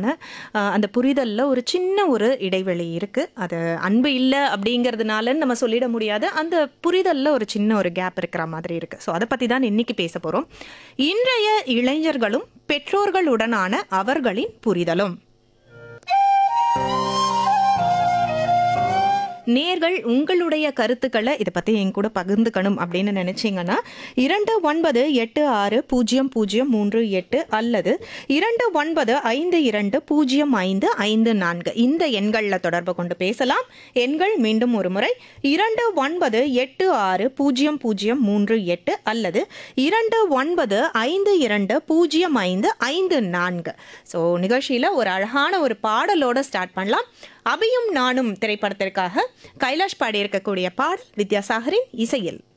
அஹ், அந்த புரிதலில் ஒரு சின்ன ஒரு இடைவெளி இருக்குது அது அன்பு இல்லை அப்படிங்கிறதுனால நம்ம சொல்லிட முடியாது அந்த புரிதலில் ஒரு சின்ன ஒரு கேப் இருக்கிற மாதிரி இருக்குது ஸோ அதை பற்றி தான் இன்னைக்கு பேச போகிறோம் இன்றைய இளைஞர்களும் பெற்றோர்களுடனான அவர்களின் புரிதலும் நேர்கள் உங்களுடைய கருத்துக்களை இதை பற்றி என் கூட பகிர்ந்துக்கணும் அப்படின்னு நினைச்சீங்கன்னா இரண்டு ஒன்பது எட்டு ஆறு பூஜ்ஜியம் பூஜ்ஜியம் மூன்று எட்டு அல்லது இரண்டு ஒன்பது ஐந்து இரண்டு பூஜ்ஜியம் ஐந்து ஐந்து நான்கு இந்த எண்களில் தொடர்பு கொண்டு பேசலாம் எண்கள் மீண்டும் ஒரு முறை இரண்டு ஒன்பது எட்டு ஆறு பூஜ்ஜியம் பூஜ்ஜியம் மூன்று எட்டு அல்லது இரண்டு ஒன்பது ஐந்து இரண்டு பூஜ்ஜியம் ஐந்து ஐந்து நான்கு ஸோ நிகழ்ச்சியில் ஒரு அழகான ஒரு பாடலோட ஸ்டார்ட் பண்ணலாம் அபியும் நானும் திரைப்படத்திற்காக கைலாஷ் பாடியிருக்கக்கூடிய பாடல் வித்யாசாகரின் இசையில்